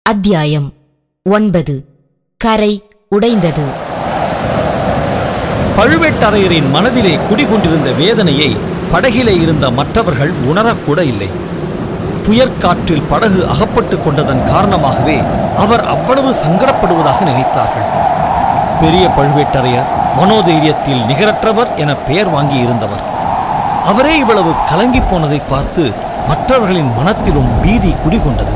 அத்தியாயம் ஒன்பது கரை உடைந்தது பழுவேட்டரையரின் மனதிலே குடிகொண்டிருந்த வேதனையை படகிலே இருந்த மற்றவர்கள் உணரக்கூட இல்லை புயற்காற்றில் படகு அகப்பட்டுக் கொண்டதன் காரணமாகவே அவர் அவ்வளவு சங்கடப்படுவதாக நினைத்தார்கள் பெரிய பழுவேட்டரையர் மனோதைரியத்தில் நிகரற்றவர் என பெயர் வாங்கியிருந்தவர் அவரே இவ்வளவு கலங்கிப் போனதை பார்த்து மற்றவர்களின் மனத்திலும் பீதி குடிகொண்டது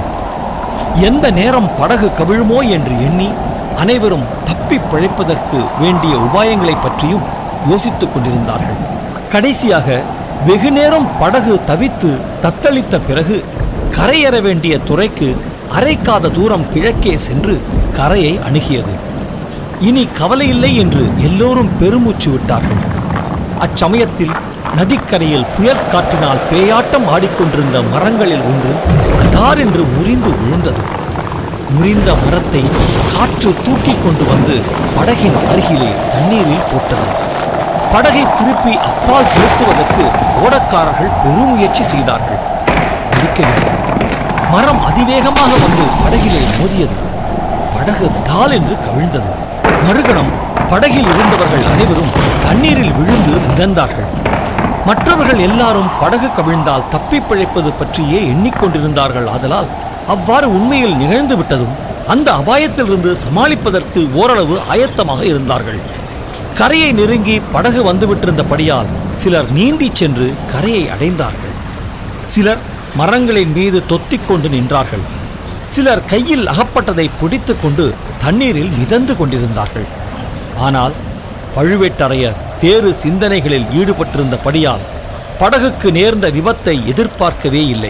எந்த நேரம் படகு கவிழுமோ என்று எண்ணி அனைவரும் தப்பிப் பிழைப்பதற்கு வேண்டிய உபாயங்களைப் பற்றியும் யோசித்துக் கொண்டிருந்தார்கள் கடைசியாக வெகு நேரம் படகு தவித்து தத்தளித்த பிறகு கரையேற வேண்டிய துறைக்கு அரைக்காத தூரம் கிழக்கே சென்று கரையை அணுகியது இனி கவலையில்லை என்று எல்லோரும் பெருமூச்சு விட்டார்கள் அச்சமயத்தில் நதிக்கரையில் புயல் காற்றினால் பேயாட்டம் ஆடிக்கொண்டிருந்த மரங்களில் ஒன்று கடார் என்று முறிந்து விழுந்தது முறிந்த மரத்தை காற்று தூக்கிக் கொண்டு வந்து படகின் அருகிலே தண்ணீரில் போட்டது படகை திருப்பி அப்பால் செலுத்துவதற்கு ஓடக்காரர்கள் பெருமுயற்சி செய்தார்கள் நிற்கவில்லை மரம் அதிவேகமாக வந்து படகிலே மோதியது படகு தடால் என்று கவிழ்ந்தது மறுகணம் படகில் இருந்தவர்கள் அனைவரும் தண்ணீரில் விழுந்து மிதந்தார்கள் மற்றவர்கள் எல்லாரும் படகு கவிழ்ந்தால் தப்பிப் பிழைப்பது பற்றியே எண்ணிக்கொண்டிருந்தார்கள் ஆதலால் அவ்வாறு உண்மையில் நிகழ்ந்து விட்டதும் அந்த அபாயத்திலிருந்து சமாளிப்பதற்கு ஓரளவு ஆயத்தமாக இருந்தார்கள் கரையை நெருங்கி படகு வந்துவிட்டிருந்தபடியால் சிலர் நீந்திச் சென்று கரையை அடைந்தார்கள் சிலர் மரங்களின் மீது தொத்திக் கொண்டு நின்றார்கள் சிலர் கையில் அகப்பட்டதை பிடித்துக் கொண்டு தண்ணீரில் மிதந்து கொண்டிருந்தார்கள் ஆனால் பழுவேட்டரையர் வேறு சிந்தனைகளில் ஈடுபட்டிருந்தபடியால் படகுக்கு நேர்ந்த விபத்தை எதிர்பார்க்கவே இல்லை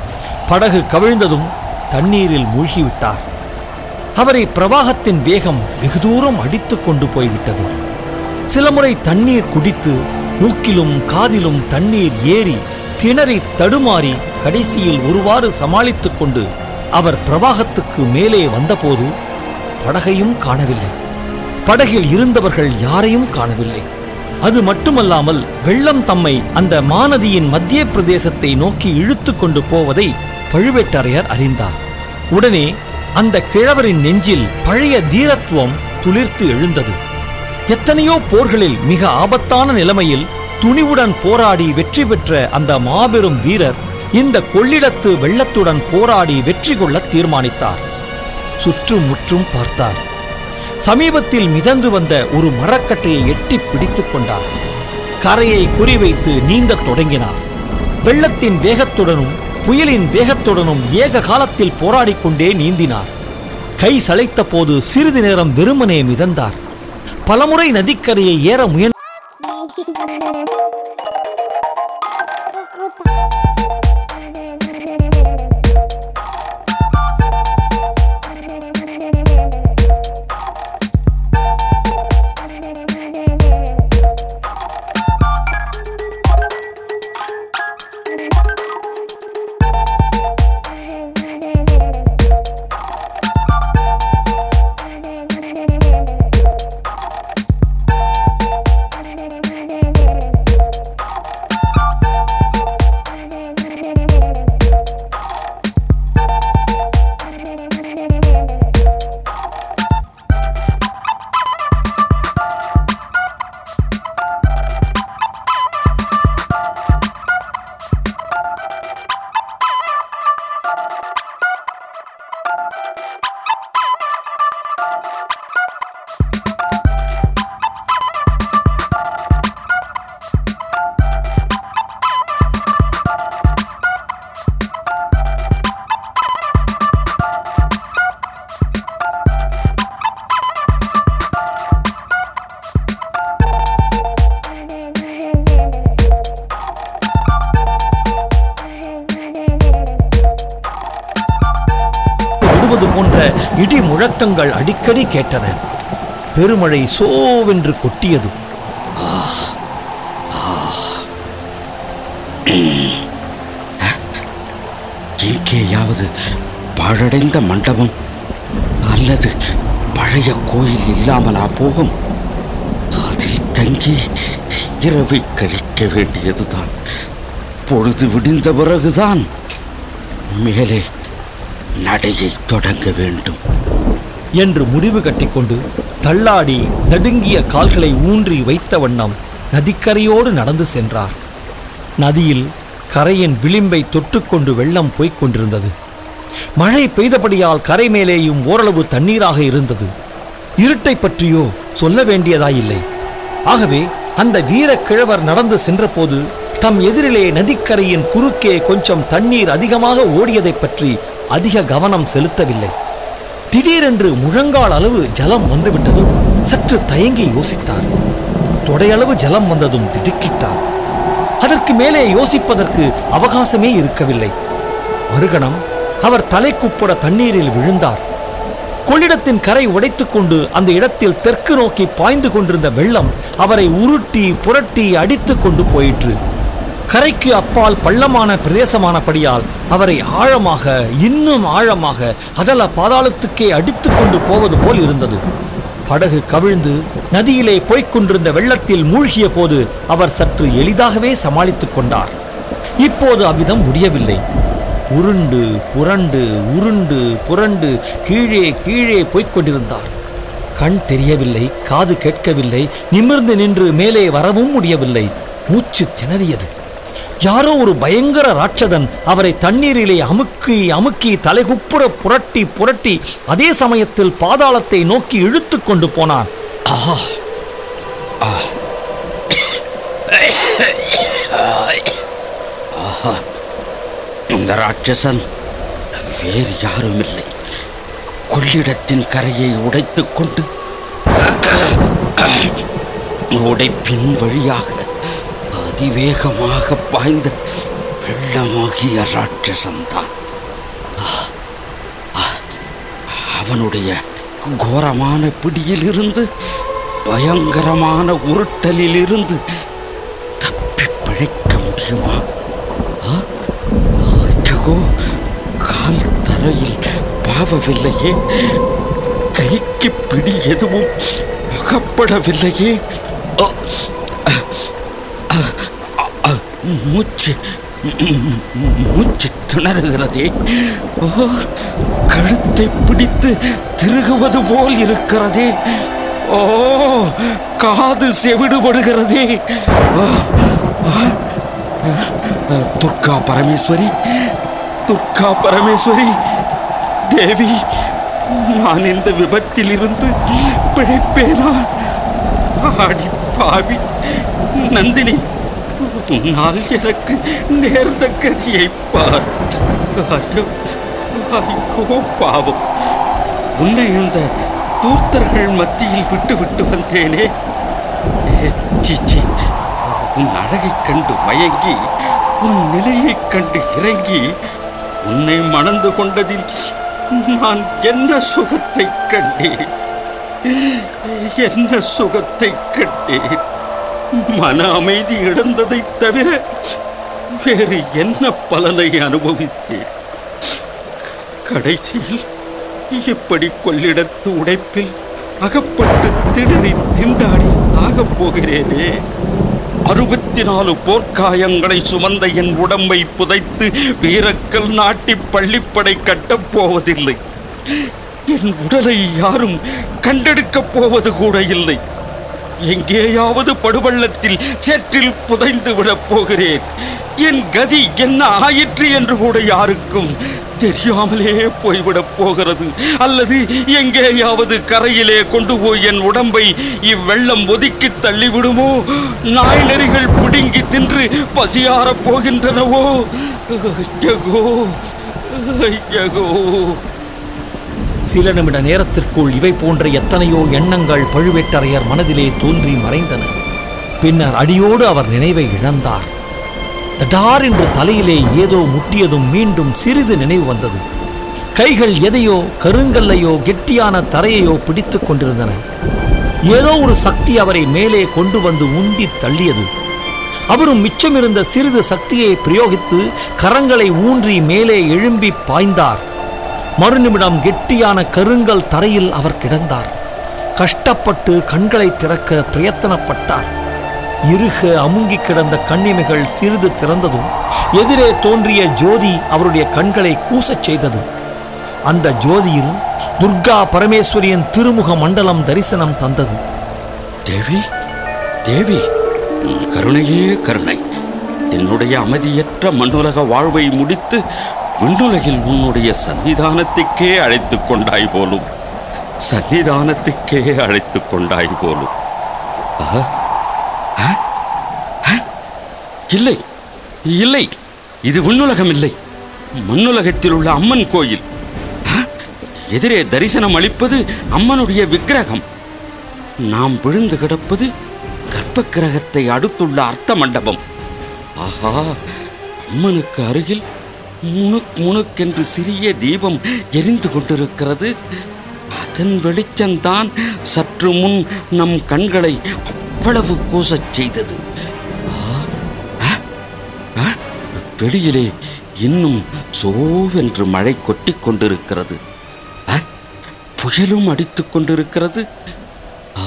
படகு கவிழ்ந்ததும் தண்ணீரில் மூழ்கிவிட்டார் அவரை பிரவாகத்தின் வேகம் வெகு தூரம் அடித்துக் கொண்டு போய்விட்டது சில முறை தண்ணீர் குடித்து மூக்கிலும் காதிலும் தண்ணீர் ஏறி திணறி தடுமாறி கடைசியில் ஒருவாறு சமாளித்துக் கொண்டு அவர் பிரவாகத்துக்கு மேலே வந்தபோது படகையும் காணவில்லை படகில் இருந்தவர்கள் யாரையும் காணவில்லை அது மட்டுமல்லாமல் வெள்ளம் தம்மை அந்த மாநதியின் மத்திய பிரதேசத்தை நோக்கி இழுத்து கொண்டு போவதை பழுவேட்டரையர் அறிந்தார் உடனே அந்த கிழவரின் நெஞ்சில் பழைய தீரத்துவம் துளிர்த்து எழுந்தது எத்தனையோ போர்களில் மிக ஆபத்தான நிலைமையில் துணிவுடன் போராடி வெற்றி பெற்ற அந்த மாபெரும் வீரர் இந்த கொள்ளிடத்து வெள்ளத்துடன் போராடி வெற்றி கொள்ள தீர்மானித்தார் சுற்றும் முற்றும் பார்த்தார் சமீபத்தில் மிதந்து வந்த ஒரு மரக்கட்டையை எட்டி பிடித்துக் கொண்டார் கரையை குறிவைத்து நீந்தத் தொடங்கினார் வெள்ளத்தின் வேகத்துடனும் புயலின் வேகத்துடனும் ஏக காலத்தில் போராடிக் கொண்டே நீந்தினார் கை சளைத்த போது சிறிது நேரம் வெறுமனே மிதந்தார் பலமுறை நதிக்கரையை ஏற முயன்ற விடுவது போன்ற இடி முழக்கங்கள் அடிக்கடி கேட்டன பெருமழை சோவென்று கொட்டியது எங்கேயாவது பாழடைந்த மண்டபம் அல்லது பழைய கோயில் இல்லாமலா போகும் அதில் தங்கி இரவை கழிக்க வேண்டியதுதான் பொழுது விடிந்த பிறகுதான் மேலே நடையை தொடங்க வேண்டும் என்று முடிவு கட்டிக்கொண்டு தள்ளாடி நடுங்கிய கால்களை ஊன்றி வைத்த வண்ணம் நதிக்கரையோடு நடந்து சென்றார் நதியில் கரையின் விளிம்பை தொட்டுக்கொண்டு வெள்ளம் போய்க் கொண்டிருந்தது மழை பெய்தபடியால் கரை மேலேயும் ஓரளவு தண்ணீராக இருந்தது இருட்டை பற்றியோ சொல்ல வேண்டியதாயில்லை ஆகவே அந்த வீரக்கிழவர் நடந்து சென்றபோது தம் எதிரிலே நதிக்கரையின் குறுக்கே கொஞ்சம் தண்ணீர் அதிகமாக ஓடியதைப் பற்றி அதிக கவனம் செலுத்தவில்லை திடீரென்று முழங்கால் அளவு ஜலம் வந்துவிட்டதும் சற்று தயங்கி யோசித்தார் தொடையளவு ஜலம் வந்ததும் திடுக்கிட்டார் அதற்கு மேலே யோசிப்பதற்கு அவகாசமே இருக்கவில்லை மறுகணம் அவர் தலை குப்புற தண்ணீரில் விழுந்தார் கொள்ளிடத்தின் கரை உடைத்துக் கொண்டு அந்த இடத்தில் தெற்கு நோக்கி பாய்ந்து கொண்டிருந்த வெள்ளம் அவரை உருட்டி புரட்டி அடித்துக் கொண்டு போயிற்று கரைக்கு அப்பால் பள்ளமான பிரதேசமானபடியால் அவரை ஆழமாக இன்னும் ஆழமாக அதல பாதாளத்துக்கே அடித்துக் கொண்டு போவது போல் இருந்தது படகு கவிழ்ந்து நதியிலே போய்க் கொண்டிருந்த வெள்ளத்தில் மூழ்கிய போது அவர் சற்று எளிதாகவே சமாளித்துக் கொண்டார் இப்போது அவ்விதம் முடியவில்லை உருண்டு புரண்டு உருண்டு புரண்டு கீழே கீழே போய்க் கொண்டிருந்தார் கண் தெரியவில்லை காது கேட்கவில்லை நிமிர்ந்து நின்று மேலே வரவும் முடியவில்லை மூச்சு திணறியது யாரோ ஒரு பயங்கர ராட்சதன் அவரை தண்ணீரிலே அமுக்கி அமுக்கி தலைகுப்புற புரட்டி புரட்டி அதே சமயத்தில் பாதாளத்தை நோக்கி இழுத்துக் கொண்டு போனான் ஆஹா ஆஹா இந்த ராட்சசன் வேறு யாரும் இல்லை கொள்ளிடத்தின் கரையை உடைத்துக் கொண்டு உடைப்பின் வழியாக அதிவேகமாக பாய்ந்த வெள்ளமாகிய ராட்சசன்தான் அவனுடைய கோரமான பிடியிலிருந்து பயங்கரமான உருட்டலிலிருந்து தப்பி பிழைக்க முடியுமா ஆ? ஐயோ கால் தரையில் பாவவில்லையே கைக்கு பிடி எதுவும் அகப்படவில்லையே ஆ, ஆ, ஆ, மூச்சு மூச்சு திணறுகிறதே ஓ, கழுத்தை பிடித்து திருகுவது போல் இருக்கிறதே ஓ காது செவிடுபடுகிறதே ஆ, ஆ, ஆ, துர்கா பரமேஸ்வரி துர்கா பரமேஸ்வரி தேவி நான் இந்த விபத்தில் இருந்து பிழைப்பேனா ஆடி பாவி நந்தினி உன்னால் எனக்கு நேர்ந்த கதியை பார் ஐயோ ஐயோ பாவம் உன்னை அந்த தூர்த்தர்கள் மத்தியில் விட்டு விட்டு வந்தேனே ஏ, சீச்சி உன் அழகைக் கண்டு மயங்கி உன் நிலையைக் கண்டு இறங்கி உன்னை மணந்து கொண்டதில் நான் என்ன சுகத்தை கண்டேன் என்ன சுகத்தை கண்டேன் மன அமைதி இழந்ததைத் தவிர வேறு என்ன பலனை அனுபவித்தேன் கடைசியில் இப்படி கொள்ளிடத்து உடைப்பில் அகப்பட்டு திணறி திண்டாடி சாகப் போகிறேனே அறுபத்தி நாலு போர்க்காயங்களை சுமந்த என் உடம்பை புதைத்து வீரக்கல் நாட்டி பள்ளிப்படை கட்டப் போவதில்லை என் உடலை யாரும் கண்டெடுக்கப் போவது கூட இல்லை எங்கேயாவது படுவள்ளத்தில் சேற்றில் புதைந்து விடப் போகிறேன் என் கதி என்ன ஆயிற்று என்று கூட யாருக்கும் தெரியாமலே போய்விடப் போகிறது அல்லது எங்கேயாவது கரையிலே கொண்டு போய் என் உடம்பை இவ்வெள்ளம் ஒதுக்கி தள்ளிவிடுமோ நாய் நெறிகள் பிடுங்கி தின்று பசியாரப் போகின்றனவோ ஐயகோ ஐயகோ சில நிமிட நேரத்திற்குள் இவை போன்ற எத்தனையோ எண்ணங்கள் பழுவேட்டரையர் மனதிலே தோன்றி மறைந்தன பின்னர் அடியோடு அவர் நினைவை இழந்தார் தடார் என்று தலையிலே ஏதோ முட்டியதும் மீண்டும் சிறிது நினைவு வந்தது கைகள் எதையோ கருங்கல்லையோ கெட்டியான தரையையோ பிடித்துக் கொண்டிருந்தன ஏதோ ஒரு சக்தி அவரை மேலே கொண்டு வந்து உந்தி தள்ளியது அவரும் மிச்சமிருந்த சிறிது சக்தியை பிரயோகித்து கரங்களை ஊன்றி மேலே எழும்பி பாய்ந்தார் மறுநிமிடம் கெட்டியான கருங்கல் தரையில் அவர் கிடந்தார் கஷ்டப்பட்டு கண்களை திறக்க பிரயத்தனப்பட்டார் இறுக அமுங்கி கிடந்த கண்ணிமைகள் சிறிது திறந்ததும் எதிரே தோன்றிய ஜோதி அவருடைய கண்களை கூசச் செய்தது அந்த ஜோதியில் துர்கா பரமேஸ்வரியின் திருமுக மண்டலம் தரிசனம் தந்தது தேவி தேவி உன் கருணையே கருணை என்னுடைய அமைதியற்ற மண்ணுலக வாழ்வை முடித்து விண்ணுலகில் உன்னுடைய சன்னிதானத்துக்கே அழைத்துக் கொண்டாய் போலும் சன்னிதானத்துக்கே அழைத்துக் கொண்டாய் போலும் ஆ? ஆ? ஆ? இல்லை இல்லை இது விண்ணுலகம் இல்லை மண்ணுலகத்தில் உள்ள அம்மன் கோயில் ஆ? எதிரே தரிசனம் அளிப்பது அம்மனுடைய விக்கிரகம் நாம் விழுந்து கிடப்பது கர்ப்ப கிரகத்தை அடுத்துள்ள அர்த்த மண்டபம் ஆஹா அம்மனுக்கு அருகில் முணுக் முணுக்கென்று சிறிய தீபம் எரிந்து கொண்டிருக்கிறது அதன் வெளிச்சம்தான் சற்று முன் நம் கண்களை அவ்வளவு கூசச் செய்தது ஆ, ஆ, ஆ, வெளியிலே இன்னும் சோவென்று மழை கொட்டிக் கொண்டிருக்கிறது ஆ, புயலும் அடித்துக் கொண்டிருக்கிறது ஆ,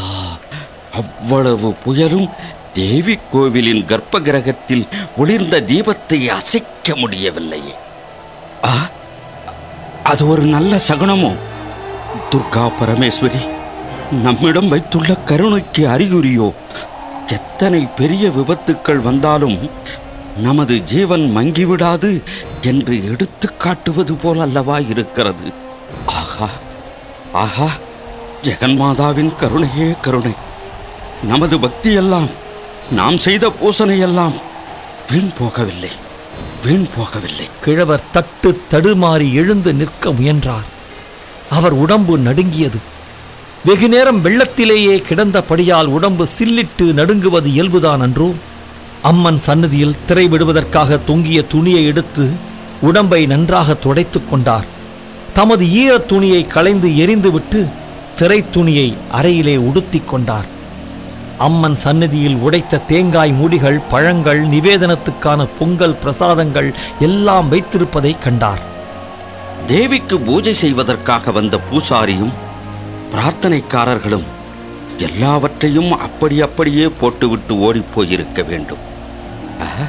அவ்வளவு புயலும் தேவி கோவிலின் கர்ப்ப கிரகத்தில் ஒளிர்ந்த தீபத்தை அசைக்க முடியவில்லையே ஆ, அது ஒரு நல்ல சகுனமோ துர்கா பரமேஸ்வரி நம்மிடம் வைத்துள்ள கருணைக்கு அறிகுறியோ எத்தனை பெரிய விபத்துக்கள் வந்தாலும் நமது ஜீவன் மங்கிவிடாது என்று எடுத்துக் காட்டுவது போல் அல்லவா இருக்கிறது ஆஹா ஆஹா ஜெகன்மாதாவின் கருணையே கருணை நமது பக்தியெல்லாம் நாம் செய்த பூசணையெல்லாம் வீண் போகவில்லை வீண் போகவில்லை கிழவர் தட்டு தடுமாறி எழுந்து நிற்க முயன்றார் அவர் உடம்பு நடுங்கியது வெகு நேரம் வெள்ளத்திலேயே கிடந்தபடியால் உடம்பு சில்லிட்டு நடுங்குவது இயல்புதான் அன்றோ அம்மன் சன்னதியில் திரை விடுவதற்காக தொங்கிய துணியை எடுத்து உடம்பை நன்றாக துடைத்துக் கொண்டார் தமது ஈரத் துணியை களைந்து எரிந்துவிட்டு திரை துணியை அறையிலே உடுத்திக் கொண்டார் அம்மன் சன்னதியில் உடைத்த தேங்காய் மூடிகள் பழங்கள் நிவேதனத்துக்கான பொங்கல் பிரசாதங்கள் எல்லாம் வைத்திருப்பதை கண்டார் தேவிக்கு பூஜை செய்வதற்காக வந்த பூசாரியும் பிரார்த்தனைக்காரர்களும் எல்லாவற்றையும் அப்படி அப்படியே போட்டுவிட்டு ஓடிப் போயிருக்க வேண்டும் ஆஹா,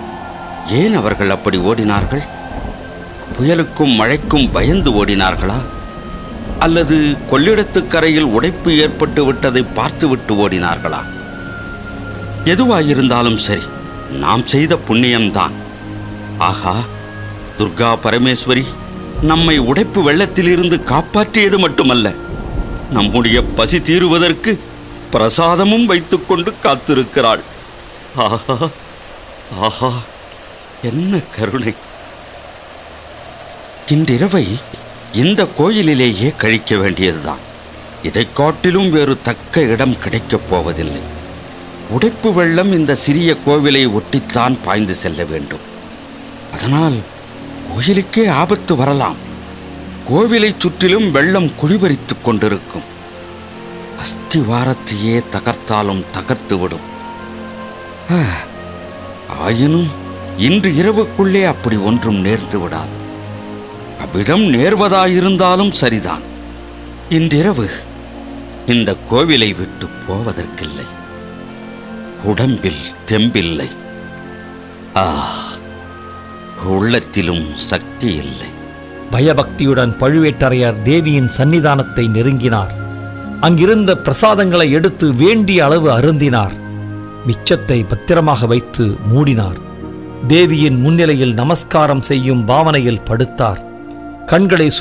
ஏன் அவர்கள் அப்படி ஓடினார்கள் புயலுக்கும் மழைக்கும் பயந்து ஓடினார்களா அல்லது கொள்ளிடத்துக் கரையில் உடைப்பு ஏற்பட்டு விட்டதை பார்த்துவிட்டு ஓடினார்களா எதுவாயிருந்தாலும் சரி நாம் செய்த புண்ணியம்தான் ஆகா துர்கா பரமேஸ்வரி நம்மை உடைப்பு வெள்ளத்திலிருந்து காப்பாற்றியது மட்டுமல்ல நம்முடைய பசி தீருவதற்கு பிரசாதமும் வைத்துக்கொண்டு காத்திருக்கிறாள் ஆஹா ஆஹா என்ன கருணை இன்றிரவை இந்த கோயிலிலேயே கழிக்க வேண்டியதுதான் இதைக் காட்டிலும் வேறு தக்க இடம் கிடைக்கப் போவதில்லை உடைப்பு வெள்ளம் இந்த சிறிய கோவிலை ஒட்டித்தான் பாய்ந்து செல்ல வேண்டும் அதனால் கோயிலுக்கே ஆபத்து வரலாம் கோவிலைச் சுற்றிலும் வெள்ளம் குழிபறித்துக் கொண்டிருக்கும் அஸ்திவாரத்தையே தகர்த்தாலும் தகர்த்துவிடும் ஆ, ஆயினும் இன்று இரவுக்குள்ளே அப்படி ஒன்றும் நேர்ந்து விடாது அவ்விடம் நேர்வதாயிருந்தாலும் சரிதான் இன்றிரவு இந்த கோவிலை விட்டு போவதற்கில்லை உடம்பில் தெம்பில்லை ஆ உள்ளத்திலும் சக்தி இல்லை பயபக்தியுடன் பழுவேட்டரையர் தேவியின் சன்னிதானத்தை நெருங்கினார் அங்கிருந்த பிரசாதங்களை எடுத்து வேண்டிய அளவு அருந்தினார் மிச்சத்தை பத்திரமாக வைத்து மூடினார் தேவியின் முன்னிலையில் நமஸ்காரம் செய்யும் பாவனையில் படுத்தார் கண்களை